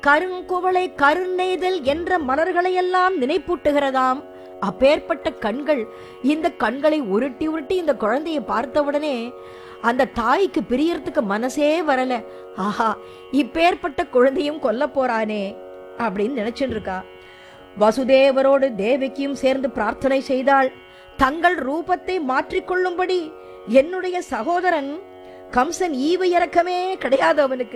கருங்குவளை கருநெய்தல் என்ற மலர்களையெல்லாம் நினைப்பூட்டுகிறதாம் அப்பேற்பட்ட கண்கள் இந்த கண்களை உருட்டி உருட்டி இந்த குழந்தையை பார்த்தவுடனே அந்த தாய்க்கு பிரியறதுக்கு மனசே வரல ஆஹா இப்பேற்பட்ட குழந்தையும் கொல்ல போறானே அப்படின்னு நினைச்சுட்டு இருக்கா வசுதேவரோடு தேவகியும் சேர்ந்து பிரார்த்தனை செய்தாள் தங்கள் ரூபத்தை மாற்றிக்கொள்ளும்படி என்னுடைய சகோதரன் கம்சன் ஈவு இறக்கமே கிடையாது அவனுக்கு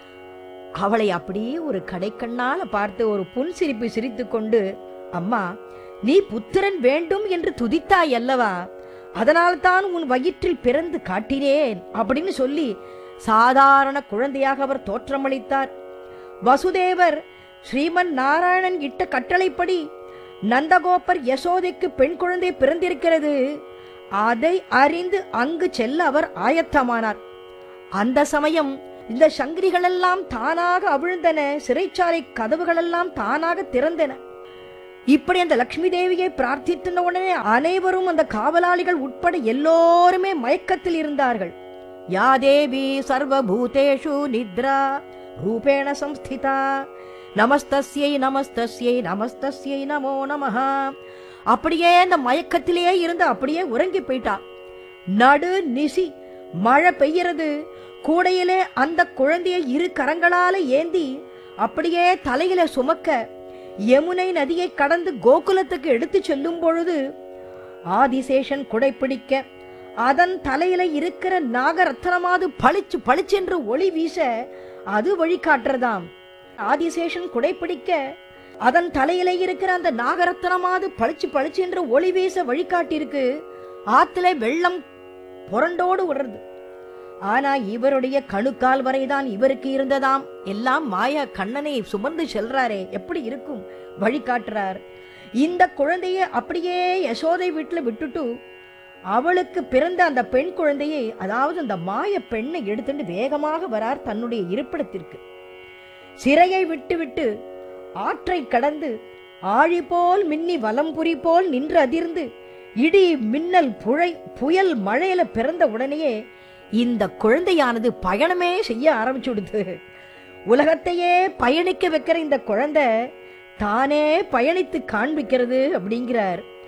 அவளை அப்படியே ஒரு கடைக்கண்ணால பார்த்து ஒரு புன்சிரிப்பு சிரித்துக் கொண்டு அம்மா நீ புத்திரன் வேண்டும் என்று துதித்தாய் அல்லவா அதனால்தான் உன் வயிற்றில் பிறந்து காட்டினேன் அப்படின்னு சொல்லி சாதாரண குழந்தையாக அவர் தோற்றமளித்தார் வசுதேவர் ஸ்ரீமன் நாராயணன் இட்ட கட்டளைப்படி நந்தகோபர் யசோதைக்கு பெண் குழந்தை பிறந்திருக்கிறது அதை அறிந்து அங்கு செல்ல அவர் ஆயத்தமானார் அந்த சமயம் இந்த சங்கிரிகளெல்லாம் தானாக அவிழ்ந்தன சிறைச்சாலை கதவுகளெல்லாம் தானாக திறந்தன இப்படி அந்த லக்ஷ்மி தேவியை பிரார்த்தித்த உடனே அனைவரும் அந்த காவலாளிகள் உட்பட எல்லோருமே மயக்கத்தில் இருந்தார்கள் யா தேவி சர்வபூதேஷு நித்ரா ரூபேண சம்ஸ்திதா நமஸ்தஸ்யை நமஸ்தஸ்யை நமஸ்தஸ்யை நமோ நமஹ அப்படியே அந்த மயக்கத்திலேயே இருந்து அப்படியே உறங்கி போயிட்டா நடு நிசி மழை பெய்யறது கூடையிலே அந்த குழந்தையை இரு கரங்களால ஏந்தி அப்படியே தலையில சுமக்க யமுனை நதியை கடந்து கோகுலத்துக்கு எடுத்து செல்லும் பொழுது ஆதிசேஷன் குடைப்பிடிக்க அதன் தலையில இருக்கிற நாகரத்னமாது பளிச்சு பளிச்சென்று ஒளி வீச அது வழிகாட்டுறதாம் ஆதிசேஷன் குடைப்பிடிக்க அதன் தலையில இருக்கிற அந்த நாகரத்னமாது பளிச்சு பளிச்சென்று ஒளி வீச வழிகாட்டிருக்கு ஆத்துல வெள்ளம் புரண்டோடு விடுறது ஆனா இவருடைய கணுக்கால் வரைதான் இவருக்கு இருந்ததாம் எல்லாம் மாயா கண்ணனை சுமந்து செல்றாரே எப்படி இருக்கும் வழிகாட்டுறார் இந்த குழந்தைய அப்படியே யசோதை வீட்டுல விட்டுட்டு அவளுக்கு பிறந்த அந்த பெண் குழந்தையை அதாவது அந்த மாய பெண்ணை எடுத்துட்டு வேகமாக வரார் தன்னுடைய இருப்பிடத்திற்கு சிறையை விட்டுவிட்டு ஆற்றை கடந்து ஆழி போல் மின்னி வலம்புரி போல் நின்று அதிர்ந்து இடி மின்னல் புழை புயல் மழையில பிறந்த உடனேயே இந்த குழந்தையானது பயணமே செய்ய ஆரம்பிச்சு விடுது உலகத்தையே பயணிக்க வைக்கிற இந்த குழந்தை தானே பயணித்து காண்பிக்கிறது அப்படிங்கிறார்